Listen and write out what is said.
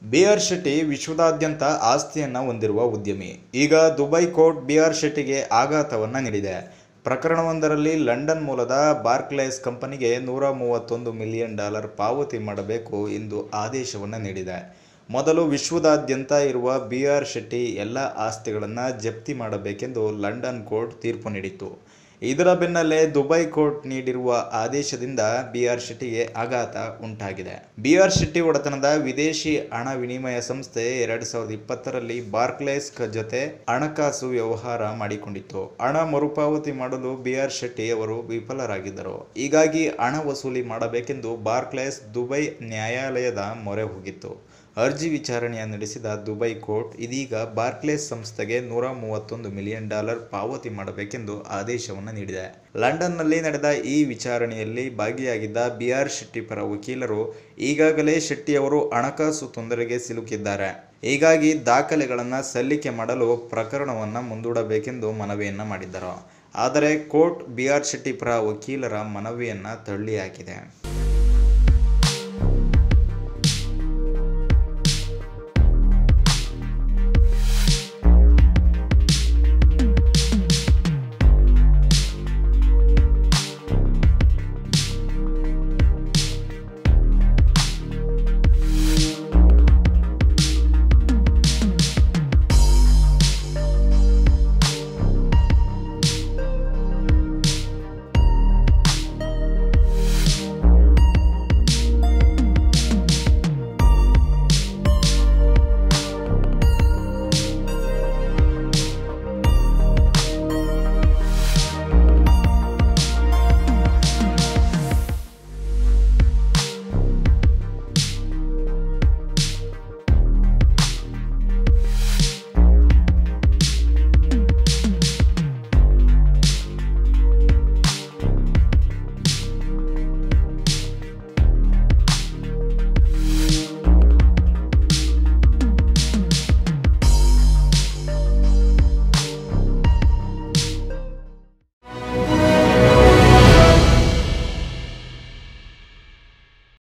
B R Shetty ವಿಶ್ವದಾದ್ಯಂತ ಆಸ್ತಿಯನ್ನ ಹೊಂದಿರುವ ಉದ್ಯಮಿ ಈಗ ದುಬೈ ಕೋರ್ಟ್ ಬಿ ಆರ್ ಶೆಟ್ಟಿಗೆ ಆಘಾತವನ್ನ ನೀಡಿದೆ ಪ್ರಕರಣವೊಂದರಲ್ಲಿ ಲಂಡನ್ ಮೂಲದ ಬಾರ್ಕ್ಲೇಸ್ ಕಂಪನಿಗೆ ನೂರ ಮೂವತ್ತೊಂದು ಮಿಲಿಯನ್ ಡಾಲರ್ ಪಾವತಿ ಮಾಡಬೇಕು ಎಂದು ಆದೇಶವನ್ನು ನೀಡಿದೆ ಮೊದಲು ವಿಶ್ವದಾದ್ಯಂತ ಇರುವ ಬಿ ಆರ್ ಶೆಟ್ಟಿ ಎಲ್ಲ ಆಸ್ತಿಗಳನ್ನು ಜಪ್ತಿ ಮಾಡಬೇಕೆಂದು ಲಂಡನ್ ಕೋರ್ಟ್ ತೀರ್ಪು ನೀಡಿತ್ತು ಇದರ ಬೆನ್ನಲ್ಲೇ ದುಬೈ ಕೋರ್ಟ್ ನೀಡಿರುವ ಆದೇಶದಿಂದ ಬಿ ಆರ್ ಶೆಟ್ಟಿಗೆ ಆಘಾತ ಉಂಟಾಗಿದೆ ಬಿ ಆರ್ ಶೆಟ್ಟಿ ಒಡೆತನದ ವಿದೇಶಿ ಹಣ ವಿನಿಮಯ ಸಂಸ್ಥೆ ಎರಡ್ ಸಾವಿರದ ಇಪ್ಪತ್ತರಲ್ಲಿ ಬಾರ್ಕ್ಲೇಸ್ ಜೊತೆ ಹಣಕಾಸು ವ್ಯವಹಾರ ಮಾಡಿಕೊಂಡಿತ್ತು ಹಣ ಮರುಪಾವತಿ ಮಾಡಲು ಬಿ ಆರ್ ಶೆಟ್ಟಿ ಅವರು ವಿಫಲರಾಗಿದ್ದರು ಹೀಗಾಗಿ ಹಣ ವಸೂಲಿ ಮಾಡಬೇಕೆಂದು ಬಾರ್ಕ್ಲೇಸ್ ದುಬೈ ನ್ಯಾಯಾಲಯದ ಮೊರೆ ಹೋಗಿತ್ತು ಅರ್ಜಿ ವಿಚಾರಣೆಯ ನಡೆಸಿದ ದುಬೈ ಕೋರ್ಟ್ ಇದೀಗ ಬಾರ್ಕ್ಲೇಸ್ ಸಂಸ್ಥೆಗೆ ನೂರ ಮೂವತ್ತೊಂದು ಮಿಲಿಯನ್ ಡಾಲರ್ ಪಾವತಿ ಮಾಡಬೇಕೆಂದು ಆದೇಶವನ್ನು ನೀಡಿದೆ ಲಂಡನ್ನಲ್ಲಿ ನಡೆದ ಈ ವಿಚಾರಣೆಯಲ್ಲಿ ಭಾಗಿಯಾಗಿದ್ದ ಬಿ ಆರ್ ಶೆಟ್ಟಿ ಪರ ವಕೀಲರು ಈಗಾಗಲೇ ಶೆಟ್ಟಿಯವರು ಹಣಕಾಸು ತೊಂದರೆಗೆ ಸಿಲುಕಿದ್ದಾರೆ ಹೀಗಾಗಿ ದಾಖಲೆಗಳನ್ನು ಸಲ್ಲಿಕೆ ಮಾಡಲು ಪ್ರಕರಣವನ್ನು ಮುಂದೂಡಬೇಕೆಂದು ಮನವಿಯನ್ನು ಮಾಡಿದ್ದರು ಆದರೆ ಕೋರ್ಟ್ ಬಿ ಆರ್ ಶೆಟ್ಟಿ ಪರ ವಕೀಲರ ಮನವಿಯನ್ನು ತಳ್ಳಿಹಾಕಿದೆ